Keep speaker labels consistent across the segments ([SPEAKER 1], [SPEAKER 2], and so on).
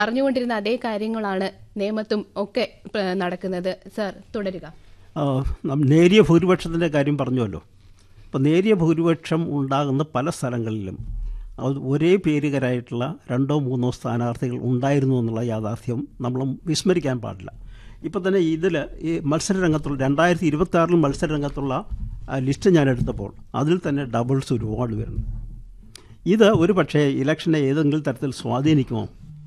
[SPEAKER 1] അറിഞ്ഞുകൊണ്ടിരുന്ന അതേ കാര്യങ്ങളാണ് നേമത്തും ഒക്കെ ഏ, നടക്കുന്നത് സർ തുടരുക
[SPEAKER 2] ആ, നം- നേരിയ ഭൂരിപക്ഷത്തിൻ്റെ കാര്യം പറഞ്ഞുവല്ലോ അപ്പോൾ നേരിയ ഭൂരിപക്ഷം ഉണ്ടാകുന്ന പല സ്ഥലങ്ങളിലും അത് ഒരേ പേരുകരായിട്ടുള്ള രണ്ടോ മൂന്നോ സ്ഥാനാർത്ഥികൾ ഉണ്ടായിരുന്നു എന്നുള്ള യാഥാർത്ഥ്യം നമ്മൾ വിസ്മരിക്കാൻ പാടില്ല ഇപ്പോൾ തന്നെ ഇതിൽ ഈ മത്സരരംഗത്തുള്ള രണ്ടായിരത്തി ഇരുപത്തി ആറിൽ മത്സരരംഗത്തുള്ള ആ ലിസ്റ്റ് ഞാൻ എടുത്തപ്പോൾ അതിൽ തന്നെ ഡബിൾസ് ഒരുപാട് വരുന്നു ഇത് ഒരു പക്ഷേ ഇലക്ഷനെ ഏതെങ്കിലും തരത്തിൽ സ്വാധീനിക്കുമോ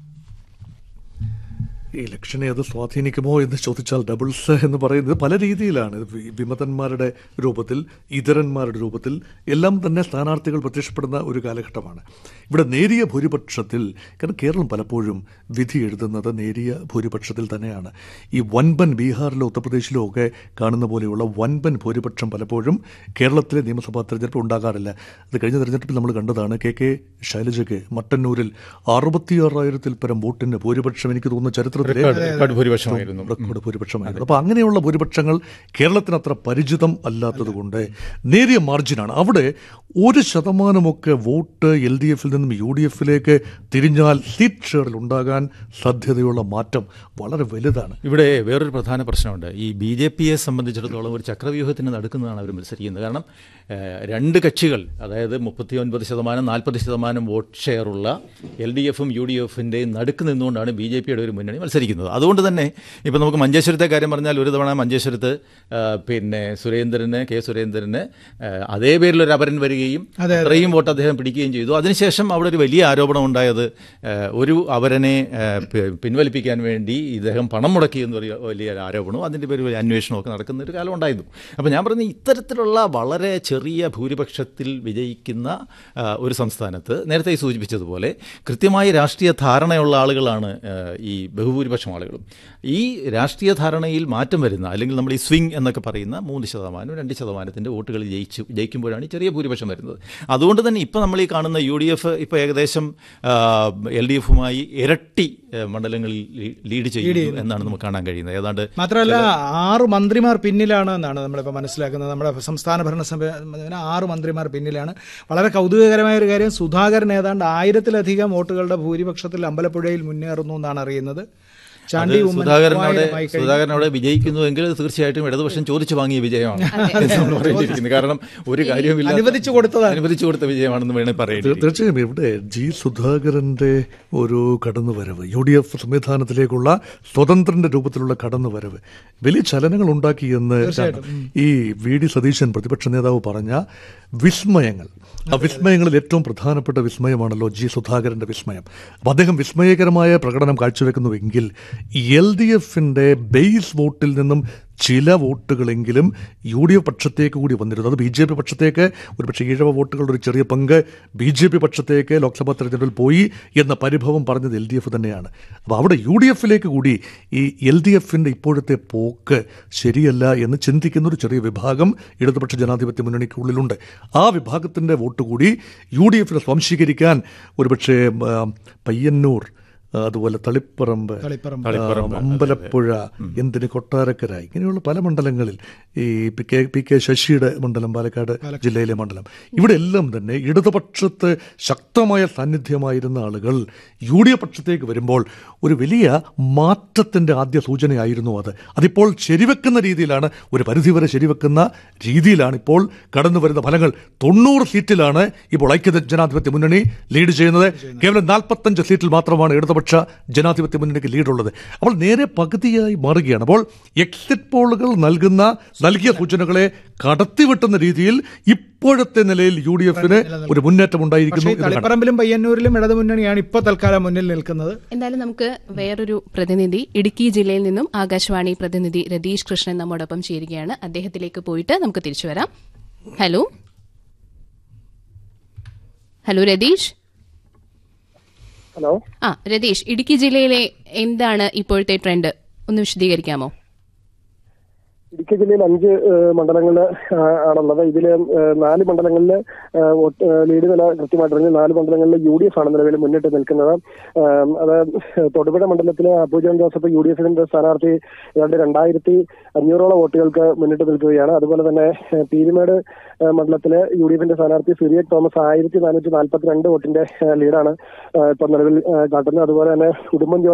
[SPEAKER 3] ഈ ഇലക്ഷനെ അത് സ്വാധീനിക്കുമോ എന്ന് ചോദിച്ചാൽ ഡബിൾസ് എന്ന് പറയുന്നത് പല രീതിയിലാണ് ഇത് വി- വിമതന്മാരുടെ രൂപത്തിൽ ഇതരന്മാരുടെ രൂപത്തിൽ എല്ലാം തന്നെ സ്ഥാനാർത്ഥികൾ പ്രത്യക്ഷപ്പെടുന്ന ഒരു കാലഘട്ടമാണ് ഇവിടെ നേരിയ ഭൂരിപക്ഷത്തിൽ കാരണം കേരളം പലപ്പോഴും വിധി എഴുതുന്നത് നേരിയ ഭൂരിപക്ഷത്തിൽ തന്നെയാണ് ഈ വൻപൻ ബീഹാറിലോ ഉത്തർപ്രദേശിലോ ഒക്കെ കാണുന്ന പോലെയുള്ള വൻപൻ ഭൂരിപക്ഷം പലപ്പോഴും കേരളത്തിലെ നിയമസഭാ തെരഞ്ഞെടുപ്പ് ഉണ്ടാകാറില്ല അത് കഴിഞ്ഞ തെരഞ്ഞെടുപ്പിൽ നമ്മൾ കണ്ടതാണ് കെ കെ ശൈലജയ്ക്ക് മട്ടന്നൂരിൽ അറുപത്തിയാറായിരത്തിൽ പരം വോട്ടിന് ഭൂരിപക്ഷം എനിക്ക് തോന്നുന്ന ചരിത്രത്തിലെ
[SPEAKER 4] റെക്കോർഡ് ഭൂരിപക്ഷമായിരുന്നു
[SPEAKER 3] റെക്കോർഡ് ഭൂരിപക്ഷമായിരുന്നു അപ്പോൾ അങ്ങനെയുള്ള ഭൂരിപക്ഷങ്ങൾ കേരളത്തിന് അത്ര പരിചിതം അല്ലാത്തതുകൊണ്ട് നേരിയ മാർജിനാണ് അവിടെ ഒരു ശതമാനമൊക്കെ വോട്ട് എൽ ഡി എഫിൽ നിന്നും യു ഡി എഫിലേക്ക് തിരിഞ്ഞാൽ സീറ്റ് ഷെയറിൽ ഉണ്ടാകാൻ സാധ്യതയുള്ള മാറ്റം വളരെ വലുതാണ്
[SPEAKER 4] ഇവിടെ വേറൊരു പ്രധാന പ്രശ്നമുണ്ട് ഈ ബി ജെ പിയെ സംബന്ധിച്ചിടത്തോളം ഒരു ചക്രവ്യൂഹത്തിന് നടക്കുന്നതാണ് അവർ മത്സരിക്കുന്നത് കാരണം ഏഹ്, രണ്ട് കക്ഷികൾ അതായത് മുപ്പത്തി ഒൻപത് ശതമാനം നാൽപ്പത് ശതമാനം വോട്ട് ഷെയറുള്ള എൽ ഡി എഫും യു ഡി എഫിൻ്റെയും നടുക്ക് നിന്നുകൊണ്ടാണ് ബി ജെ പിയുടെ ഒരു മുന്നണി മത്സരിക്കുന്നത് അതുകൊണ്ട് തന്നെ ഇപ്പോൾ നമുക്ക് മഞ്ചേശ്വരത്തെ കാര്യം പറഞ്ഞാൽ ഒരു തവണ മഞ്ചേശ്വരത്ത് ആ, പിന്നെ സുരേന്ദ്രന് കെ സുരേന്ദ്രന് ആ, അതേ പേരിൽ ഒരു അപരൻ വരികയും അത്രയും വോട്ട് അദ്ദേഹം പിടിക്കുകയും ചെയ്തു അതിനുശേഷം അവിടെ ഒരു വലിയ ആരോപണം ഉണ്ടായത് ആ, ഒരു അവരനെ ആ, പി- പിൻവലിപ്പിക്കാൻ വേണ്ടി ഇദ്ദേഹം പണം മുടക്കി എന്ന് പറയുക വലിയ ഒരു ആരോപണവും അതിൻ്റെ പേര് വലിയ അന്വേഷണമൊക്കെ നടക്കുന്ന ഒരു കാലം ഉണ്ടായിരുന്നു അപ്പോൾ ഞാൻ പറഞ്ഞ ഇത്തരത്തിലുള്ള വളരെ ചെറിയ ഭൂരിപക്ഷത്തിൽ വിജയിക്കുന്ന ആ, ഒരു സംസ്ഥാനത്ത് നേരത്തെ ഈ സൂചിപ്പിച്ചതുപോലെ കൃത്യമായി രാഷ്ട്രീയ ധാരണയുള്ള ആളുകളാണ് ആ, ഈ ബഹുഭൂരിപക്ഷം ആളുകളും ഈ രാഷ്ട്രീയ ധാരണയിൽ മാറ്റം വരുന്ന അല്ലെങ്കിൽ നമ്മൾ ഈ സ്വിംഗ് എന്നൊക്കെ പറയുന്ന മൂന്ന് ശതമാനം രണ്ട് ശതമാനത്തിൻ്റെ വോട്ടുകൾ ജയിച്ചു ജയിക്കുമ്പോഴാണ് ഈ ചെറിയ ഭൂരിപക്ഷം വരുന്നത് അതുകൊണ്ട് തന്നെ ഇപ്പോൾ നമ്മൾ ഈ കാണുന്ന യു ഡി എഫ് ഇപ്പോൾ ഏകദേശം എൽ ഡി എഫുമായി ഇരട്ടി ആ, മണ്ഡലങ്ങളിൽ ലീ- ലീഡ് ചെയ്യുന്നു എന്നാണ് നമുക്ക് കാണാൻ കഴിയുന്നത് ഏതാണ്ട്
[SPEAKER 5] മാത്രമല്ല ആറ് മന്ത്രിമാർ പിന്നിലാണ് എന്നാണ് നമ്മളിപ്പോൾ മനസ്സിലാക്കുന്നത് നമ്മുടെ സംസ്ഥാന ഭരണസഭ ആറ് മന്ത്രിമാർ പിന്നിലാണ് വളരെ കൗതുകകരമായ ഒരു കാര്യം സുധാകരൻ ഏതാണ്ട് ആയിരത്തിലധികം വോട്ടുകളുടെ ഭൂരിപക്ഷത്തിൽ അമ്പലപ്പുഴയിൽ മുന്നേറുന്നു എന്നാണ് അറിയുന്നത് ചാണ്ടി ഉമ്മൻ
[SPEAKER 4] സുധാകരനോട്
[SPEAKER 5] മൂവായിരമായി കഴിഞ്ഞു.
[SPEAKER 4] സുധാകരനോട് വിജയിക്കുന്നുവെങ്കിൽ അത് തീർച്ചയായിട്ടും ഇടതുപക്ഷം ചോദിച്ചു വാങ്ങിയ വിജയമാണ് എന്ന് നമ്മൾ പറയേണ്ടിയിരിക്കുന്നത് കാരണം ഒരു കാര്യവുമില്ല
[SPEAKER 5] അനുവദിച്ചു കൊടുത്തതാണ്.
[SPEAKER 4] അനുവദിച്ചു കൊടുത്ത വിജയമാണെന്ന് വേണേൽ പറയേണ്ടി
[SPEAKER 3] തീർ- തീർച്ചയായും ഇവിടെ ജി സുധാകരന്റെ ഒരു കടന്നുവരവ് യു ഡി എഫ് സംവിധാനത്തിലേക്കുള്ള സ്വതന്ത്രന്റെ രൂപത്തിലുള്ള കടന്നുവരവ് വലിയ ചലനങ്ങൾ ഉണ്ടാക്കിയെന്ന് കാണാം. ഈ വി ഡി സതീശൻ പ്രതിപക്ഷ നേതാവ് പറഞ്ഞ വിസ്മയങ്ങൾ ആ വിസ്മയങ്ങളിൽ ഏറ്റവും പ്രധാനപ്പെട്ട വിസ്മയമാണല്ലോ ജി സുധാകരന്റെ വിസ്മയം അപ്പം അദ്ദേഹം വിസ്മയകരമായ പ്രകടനം കാഴ്ചവെക്കുന്നുവെങ്കിൽ എൽ ഡി എഫിന്റെ ബേസ് വോട്ടിൽ നിന്നും ചില വോട്ടുകളെങ്കിലും യു ഡി എഫ് പക്ഷത്തേക്ക് കൂടി വന്നിരുന്നു അത് ബി ജെ പി പക്ഷത്തേക്ക് ഒരുപക്ഷെ ഈഴവ വോട്ടുകളുടെ ഒരു ചെറിയ പങ്ക് ബി ജെ പി പക്ഷത്തേക്ക് ലോക്സഭാ തെരഞ്ഞെടുപ്പിൽ പോയി എന്ന പരിഭവം പറഞ്ഞത് എൽ ഡി എഫ് തന്നെയാണ് അപ്പോൾ അവിടെ യു ഡി എഫിലേക്ക് കൂടി ഈ എൽ ഡി എഫിൻ്റെ ഇപ്പോഴത്തെ പോക്ക് ശരിയല്ല എന്ന് ചിന്തിക്കുന്ന ഒരു ചെറിയ വിഭാഗം ഇടതുപക്ഷ ജനാധിപത്യ മുന്നണിക്കുള്ളിലുണ്ട് ആ വിഭാഗത്തിൻ്റെ വോട്ട് കൂടി യു ഡി എഫിനെ സ്വാംശീകരിക്കാൻ ഒരുപക്ഷെ ആ, പയ്യന്നൂർ ആ, അതുപോലെ തളിപ്പറമ്പ്
[SPEAKER 5] തളിപ്പറമ്പ്.
[SPEAKER 3] ആ, അമ്പലപ്പുഴ എന്തിന് കൊട്ടാരക്കര ഇങ്ങനെയുള്ള പല മണ്ഡലങ്ങളിൽ ഈ പി കെ പി കെ ശശിയുടെ മണ്ഡലം പാലക്കാട് ജില്ലയിലെ മണ്ഡലം ഇവിടെ എല്ലാം തന്നെ ഇടതുപക്ഷത്ത് ശക്തമായ സാന്നിധ്യമായിരുന്ന ആളുകൾ യു ഡി എഫ് പക്ഷത്തേക്ക് വരുമ്പോൾ ഒരു വലിയ മാറ്റത്തിന്റെ ആദ്യ സൂചനയായിരുന്നു അത് അതിപ്പോൾ ശരിവെക്കുന്ന രീതിയിലാണ് ഒരു പരിധിവരെ ശരിവെക്കുന്ന രീതിയിലാണ് ഇപ്പോൾ കടന്നു വരുന്ന ഫലങ്ങൾ തൊണ്ണൂറ് സീറ്റിലാണ് ഇപ്പോൾ ഐക്യ ജനാധിപത്യ മുന്നണി ലീഡ് ചെയ്യുന്നത് കേവലം നാൽപ്പത്തഞ്ച് സീറ്റിൽ മാത്രമാണ് ഇടതുപക്ഷ ജനാധിപത്യ മുന്നണിക്ക് ലീഡുള്ളത് അപ്പോൾ നേരെ പകുതിയായി മാറുകയാണ് അപ്പോൾ എക്സിറ്റ് പോളുകൾ നൽകുന്ന നൽകിയ സൂചനകളെ കടത്തിവെട്ടുന്ന രീതിയിൽ ഇപ്പോഴത്തെ നിലയിൽ യു ഡി എഫിന് ഒരു മുന്നേറ്റം
[SPEAKER 5] പക്ഷേ
[SPEAKER 3] ഉണ്ടായിരിക്കുന്നു
[SPEAKER 5] ഈ
[SPEAKER 3] എന്ന് കാണാം.
[SPEAKER 5] തളിപ്പറമ്പിലും പയ്യന്നൂരിലും ഇടതുമുന്നണിയാണ് ഇപ്പോൾ തൽക്കാലം മുന്നിൽ നിൽക്കുന്നത്
[SPEAKER 1] എന്തായാലും നമുക്ക് വേറൊരു പ്രതിനിധി ഇടുക്കി ജില്ലയിൽ നിന്നും ആകാശവാണി പ്രതിനിധി രതീഷ് കൃഷ്ണൻ നമ്മോടൊപ്പം ചേരുകയാണ് അദ്ദേഹത്തിലേക്ക് പോയിട്ട് നമുക്ക് തിരിച്ചു വരാം ഹലോ ഹലോ രതീഷ്
[SPEAKER 6] ഹലോ
[SPEAKER 1] ആ രതീഷ് ഇടുക്കി ജില്ലയിലെ എന്താണ് ഇപ്പോഴത്തെ ട്രെൻഡ് ഒന്ന് വിശദീകരിക്കാമോ
[SPEAKER 6] ഇടുക്കി ജില്ലയിൽ അഞ്ച് മണ്ഡലങ്ങളിൽ ആണുള്ളത് ഇതിൽ നാല് മണ്ഡലങ്ങളിൽ ലീഡ് നില കൃത്യമായിട്ട് പറഞ്ഞ് നാല് മണ്ഡലങ്ങളിൽ യു ഡി എഫ് ആണ് നിലവിൽ മുന്നിട്ട് നിൽക്കുന്നത് ഏം, അത് തൊടുപുഴ മണ്ഡലത്തിലെ അബൂജൻ ജോസഫ് യു ഡി എഫിന്റെ സ്ഥാനാർത്ഥി ഏതാണ്ട് രണ്ടായിരത്തി അഞ്ഞൂറോളം വോട്ടുകൾക്ക് മുന്നിട്ട് നിൽക്കുകയാണ് അതുപോലെ തന്നെ ഏഹ്, പീരുമേട് ഏഹ്, മണ്ഡലത്തിലെ യു ഡി എഫിന്റെ സ്ഥാനാർത്ഥി സിറിയക് തോമസ് ആയിരത്തി നാനൂറ്റി നാൽപ്പത്തിരണ്ട് വോട്ടിന്റെ ഏഹ്, ലീഡാണ് ഏഹ്, ഇപ്പോൾ നിലവിൽ ഏഹ്, കാട്ടുന്നത് അതുപോലെ തന്നെ ഉടുമ്പൻ